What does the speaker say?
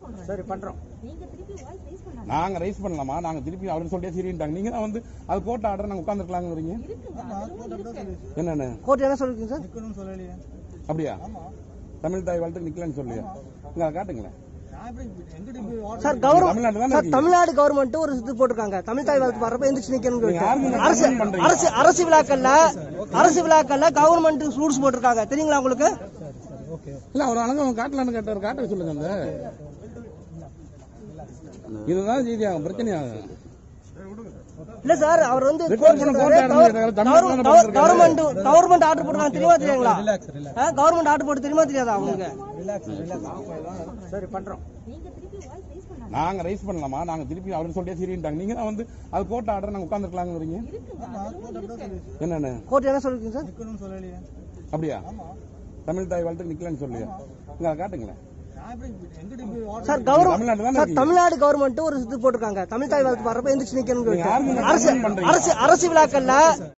சரி பண்றோம் நீங்க திருப்பி வாய்ஸ் ரைஸ் பண்ணாங்க நாங்க ரைஸ் பண்ணலாமா நாங்க திருப்பி அவரு சொல்லிட்டே சரின்ட்டாங்க நீங்க தான் வந்து அது கோர்ட் ஆர்டர் நாங்க உட்காந்துருக்கலாங்கிறீங்க இருக்குங்க அதுவும் இருக்கு என்னன்னு கோர்ட் என்ன சொல்லிருக்கீங்க சார் நிக்கணும்னு சொல்லலையே அப்படியா தமிழ் தாய் வாழ்த்துக்கு நிக்கலன்னு சொல்லியா இங்க அதை காட்டுங்களேன் நான் எப்படி எங்கிட்ட இப்படி order சார் கவர்மெண்ட் தமிழ்நாட்டுல தானே சார் இருக்கீங்க? தமிழ்நாடு கவர்மெண்ட் ஒரு இது போட்டிருக்காங்க தமிழ் தாய் வாழ்த்து வர்றப்ப எந்திரிச்சு நிக்கணும்னு நீங்க யாருக்கு சொல்லிட்டு. முன்னாடி அரசு comment பண்றீங்க? அரசு அரசு விழாக்கள்ல அரசு விழாக்கள்ல கவர்மெண்ட் ரூல்ஸ் போட்டிருக்காங்க தெரியுங்களா உங்களுக்கு இல்ல அவர் அழகா அவன் காட்டலான்னு கேட்டார் காட்ட சொல்லுங்க அந்த இதுதான் செய்தியாகும் பிரச்சனையாகும் இல்ல சார் அவர் வந்து Report பண்ண court order இருக்கு. தமிழ்நாட்டுல தானே கவர்மெண்ட் கவர்மெண்ட் ஆர்டர் போட்டுருக்காங்க தெரியுமா தெரியுங்களா கவர்மெண்ட் ஆர்டர் போட்டு தெரியுமா தெரியாதா அவங்களுக்கு சரி பண்றோம் நீங்க திருப்பி வாய்ஸ் ரைஸ் பண்ணாங்க நாங்க ரைஸ் பண்ணலாமா நாங்க திருப்பி அவரு சொல்லிட்டே சரின்ட்டாங்க நீங்க தான் வந்து அது கோர்ட் ஆர்டர் நாங்க உட்காந்துருக்கலாங்கிறீங்க இருக்குங்க அதுவும் இருக்கு என்னன்னு கோர்ட் என்ன சொல்லிருக்கீங்க சார் நிக்கணும்னு சொல்லலையே அப்படியா தமிழ் தாய் வாழ்த்துக்கு நிக்கலன்னு சொல்லியா இங்க அதை காட்டுங்களேன் நான் எப்படி எங்கிட்ட இப்படி order சார் தமிழ்நாட்டுல கவர்மெண்ட் தானே சார் இருக்கீங்க? தமிழ்நாடு கவர்மெண்ட் ஒரு இது போட்டிருக்காங்க தமிழ் தாய் வாழ்த்து வர்றப்ப எந்திரிச்சு நிக்கணும்னு நீங்க யாருக்கு சொல்லிட்டு. முன்னாடி அரசு comment பண்றீங்க? அரசு அரசு விழாக்கள்ல